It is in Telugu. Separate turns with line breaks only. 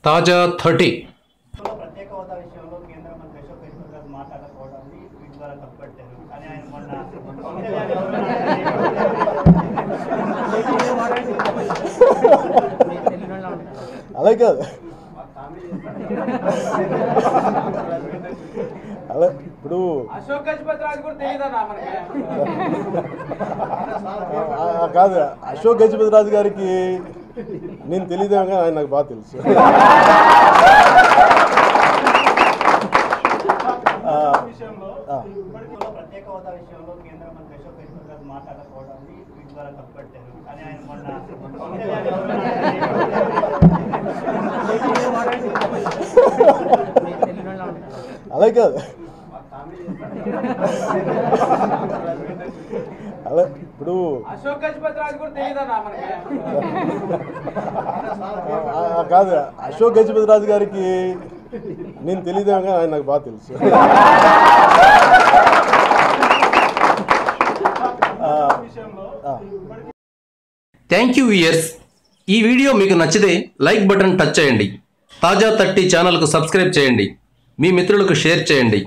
తాజా థర్టీ
లో ప్రత్యేక హోదా విషయంలో కేంద్ర మంత్రి అశోక్ గెహ్లోట్ గారు మాట్లాడకపోవడాన్ని ట్వీట్ ద్వారా తప్పుపట్టారు కానీ ఆయన మొన్న
అలా కాదు అలా ఇప్పుడు
అశోక్ గజపతి రాజు కూడా తెలియదన్నా మనకి
ఆ, ఆ, కాదు అశోక్ గజపతి రాజు గారికి నేను తెలియదేమో కానీ ఆయన నాకు బాగా తెలుసు ఆ, ఆ.
లో ప్రత్యేక హోదా విషయంలో కేంద్ర మంత్రి అశోక్ గెహ్లోట్ గారు మాట్లాడకపోవడాన్ని ట్వీట్ ద్వారా తప్పుపట్టారు కానీ ఆయన మొన్న
అలా కాదు అలా ఇప్పుడు
అశోక్ గజపతి రాజు కూడా తెలియదన్నా మనకి
ఆ, ఆ, కాదు అశోక్ గజపతి రాజు గారికి నేను తెలియదేమో కానీ ఆయన నాకు బాగా తెలుసు ఆ, ఆ.
థ్యాంక్ యూ ఇయర్స్ ఈ వీడియో మీకు నచ్చితే లైక్ బటన్ టచ్ చేయండి తాజా థర్టీ ఛానల్కు సబ్స్క్రైబ్ చేయండి మీ మిత్రులకు షేర్ చేయండి